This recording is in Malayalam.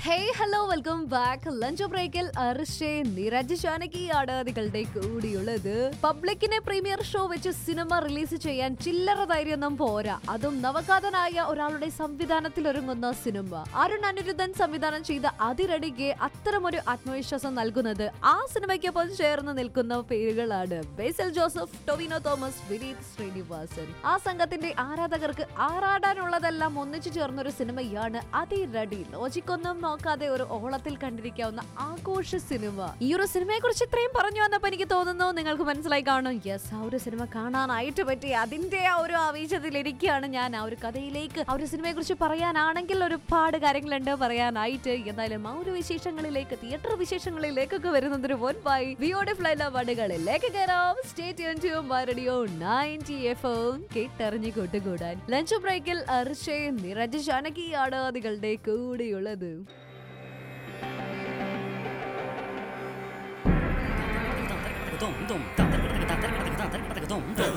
hey hello welcome back lunch ബ്രേക്കിൽ അർഷേ നിരജ് ജാനകിയാണ് നിങ്ങളുടെ കൂടിയുള്ളത് പബ്ലിക്കിനെ പ്രീമിയർ ഷോ വെച്ച് സിനിമ റിലീസ് ചെയ്യാൻ ചില്ലറ ധൈര്യമൊന്നും പോരാ അതും നവകാതനായ ഒരാളുടെ സംവിധാനത്തിൽ ഒരുങ്ങുന്ന സിനിമ അരുൺ അനിരുദ്ധൻ സംവിധാനം ചെയ്ത അതിരടിക്ക് അത്തരമൊരു ആത്മവിശ്വാസം നൽകുന്നത് ആ സിനിമയ്ക്കൊപ്പം ചേർന്ന് നിൽക്കുന്ന പേരുകളാണ് ബേസൽ ജോസഫ് ടൊവിനോ തോമസ് വിനീത് ശ്രീനിവാസൻ ആ സംഘത്തിന്റെ ആരാധകർക്ക് ആറാടാനുള്ളതെല്ലാം ഒന്നിച്ചു ചേർന്നൊരു സിനിമയാണ് അതിരടി ലോജിക്കൊന്നും നോക്കാതെ ഒരു ഓളത്തിൽ കണ്ടിരിക്കാവുന്ന ആഘോഷ സിനിമ ഈ ഒരു സിനിമയെ കുറിച്ച് ഇത്രയും പറഞ്ഞു വന്നപ്പോ എനിക്ക് തോന്നുന്നു നിങ്ങൾക്ക് മനസ്സിലായി കാണും യെസ് ആ ഒരു സിനിമ കാണാനായിട്ട് പറ്റി അതിന്റെ ആ ഒരു ആവേശത്തിൽ ഇരിക്കുകയാണ് ഞാൻ ആ ഒരു കഥയിലേക്ക് ആ ഒരു സിനിമയെ കുറിച്ച് പറയാനാണെങ്കിൽ ഒരുപാട് കാര്യങ്ങളുണ്ട് പറയാനായിട്ട് എന്നാലും ആ ഒരു വിശേഷങ്ങളിലേക്ക് തിയേറ്റർ വിശേഷങ്ങളിലേക്കൊക്കെ വരുന്നതിന് മുൻപായി വിയോടെ ഫ്ലൈല വടുകളിലേക്ക് കയറാം സ്റ്റേറ്റ് റേഡിയോ നയൻറ്റി എഫ് കേട്ടറിഞ്ഞു കൂട്ടുകൂടാൻ ലഞ്ച് ബ്രേക്കിൽ അർഷേ നിരജ് ജാനകിയാണ് നിങ്ങളുടെ കൂടെയുള്ളത് 咚咚，当当当当当当当当咚咚。